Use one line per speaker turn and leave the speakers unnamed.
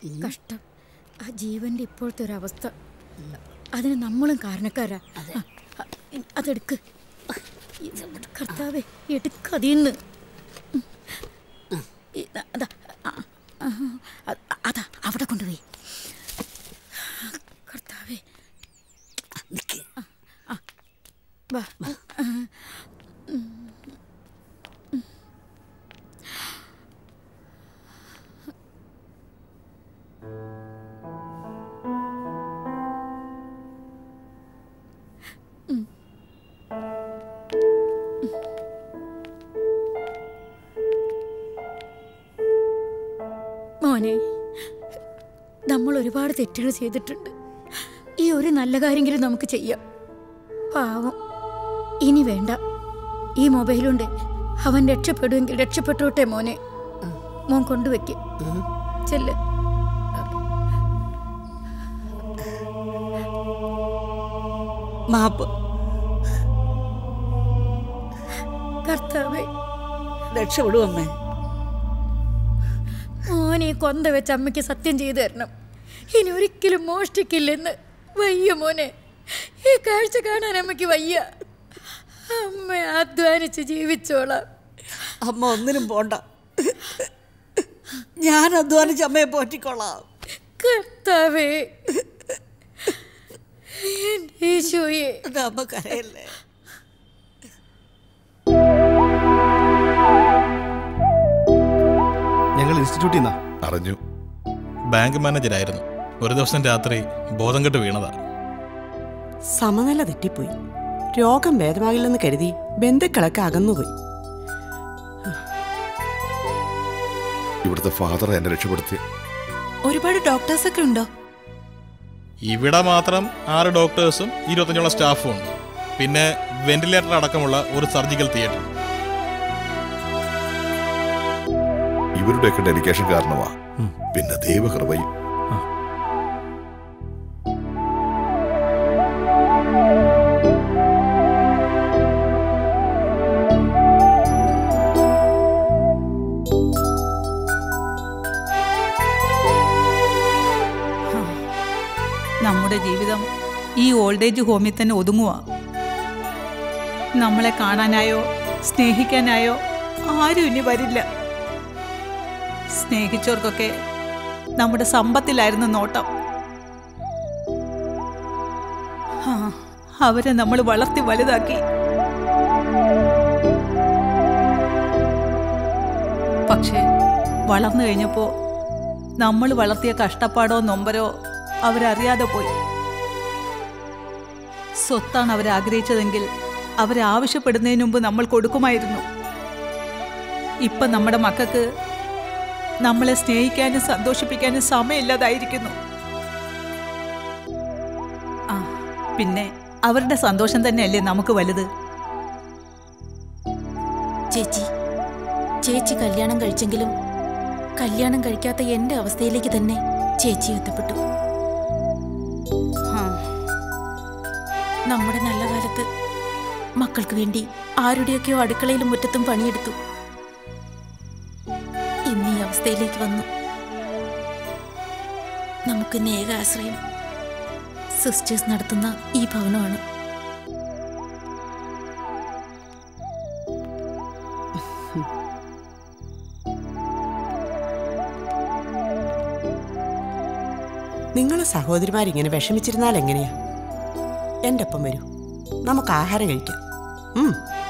കഷ്ടം ആ ജീവന്റെ ഇപ്പോഴത്തെ ഒരു അവസ്ഥ അതിന് നമ്മളും കാരണക്കാരാ ആ, ആ, അതെടുക്ക് കർത്താവേ എടുക്കതിന്ന് അതാ ആ, ആ, അ- അതാ അവിടെ കൊണ്ടുപോയി കർത്താവേ
നിക്ക്
വാ മോനെ നമ്മൾ ഒരുപാട് തെറ്റുകൾ ചെയ്തിട്ടുണ്ട് ഈ ഒരു നല്ല കാര്യമെങ്കിലും നമുക്ക് ചെയ്യാം പാവം ഇനി വേണ്ട ഈ മൊബൈലുണ്ട് അവൻ രക്ഷപ്പെടുമെങ്കിൽ രക്ഷപ്പെട്ടോട്ടെ മോനെ മോൻ കൊണ്ടുവയ്ക്ക് ചെല്ല്
മാപ്പ്
കർത്താവേ
രക്ഷപ്പെടും അമ്മേ
മോനെ കൊന്ത വെച്ച് അമ്മയ്ക്ക് സത്യം ചെയ്തു തരണം ഇനി ഒരിക്കലും മോഷ്ടിക്കില്ലെന്ന് വയ്യ മോനെ ഈ കാഴ്ച കാണാൻ അമ്മയ്ക്ക് വയ്യ അമ്മ അധ്വാനിച്ച് ജീവിച്ചോളാം
അമ്മ ഒന്നിനും പോണ്ട ഞാൻ അധ്വാനിച്ച് അമ്മയെ പോറ്റിക്കൊള്ളാം
കർത്താവേ എൻ്റെ ഈശോയെ
എൻ്റെ അമ്മ കരയല്ലേ
ഞങ്ങൾ ഇൻസ്റ്റിറ്റ്യൂട്ടിൽ നിന്നാ
അറിഞ്ഞു
ബാങ്ക് മാനേജരായിരുന്നു ഒരു ദിവസം രാത്രി ബോധം കെട്ട് വീണതാ
സമനില തെറ്റിപ്പോയി രോഗം ഭേദമാകില്ലെന്ന് കരുതി ബന്ധുക്കളൊക്കെ അകന്നുപോയി
ഇവിടുത്തെ ഫാദർ എന്നെ രക്ഷപ്പെടുത്തി
ഒരുപാട് ഡോക്ടേഴ്സ് ഒക്കെ ഉണ്ടോ
ഇവിടെ മാത്രം ആറ് ഡോക്ടേഴ്സും ഇരുപത്തഞ്ചോളം സ്റ്റാഫും ഉണ്ട് പിന്നെ വെന്റിലേറ്റർ അടക്കമുള്ള ഒരു സർജിക്കൽ തിയേറ്റർ
ഇവരുടെയൊക്കെ ഡെഡിക്കേഷൻ കാരണമാ പിന്നെ ദൈവകൃപയും
നമ്മുടെ ജീവിതം ഈ ഓൾഡ് ഏജ് ഹോമിൽ തന്നെ ഒതുങ്ങുക നമ്മളെ കാണാനായോ സ്നേഹിക്കാനായോ ആരും ഇനി വരില്ല സ്നേഹിച്ചവർക്കൊക്കെ നമ്മുടെ സമ്പത്തിലായിരുന്നു നോട്ടം ആ, അവരെ നമ്മൾ വളർത്തി വലുതാക്കി പക്ഷേ വളർന്നു കഴിഞ്ഞപ്പോൾ നമ്മൾ വളർത്തിയ കഷ്ടപ്പാടോ നൊമ്പരോ അവരറിയാതെ പോയി സ്വത്താണ് അവരാഗ്രഹിച്ചതെങ്കിൽ അവരാവശ്യപ്പെടുന്നതിന് മുമ്പ് നമ്മൾ കൊടുക്കുമായിരുന്നു ഇപ്പം നമ്മുടെ മക്കൾക്ക് നമ്മളെ സ്നേഹിക്കാനും സന്തോഷിപ്പിക്കാനും സമയമില്ലാതായിരിക്കുന്നു ആ പിന്നെ അവരുടെ സന്തോഷം തന്നെയല്ലേ നമുക്ക് വലുത്
ചേച്ചി ചേച്ചി കല്യാണം കഴിച്ചെങ്കിലും കല്യാണം കഴിക്കാത്ത എന്റെ അവസ്ഥയിലേക്ക് തന്നെ ചേച്ചി എത്തപ്പെട്ടു ആ. നമ്മുടെ നല്ല കാലത്ത് മക്കൾക്ക് വേണ്ടി ആരുടെയൊക്കെയോ അടുക്കളയിലും മുറ്റത്തും പണിയെടുത്തു ഇന്ന് ഈ അവസ്ഥയിലേക്ക് വന്നു നമുക്ക് ഏക ആശ്രയം സിസ്റ്റേഴ്സ് നടത്തുന്ന ഈ ഭവനമാണ്
നിങ്ങൾ സഹോദരിമാരിങ്ങനെ വിഷമിച്ചിരുന്നാൽ എങ്ങനെയാ എൻ്റെ ഒപ്പം വരൂ നമുക്ക് ആഹാരം കഴിക്കാം ഉം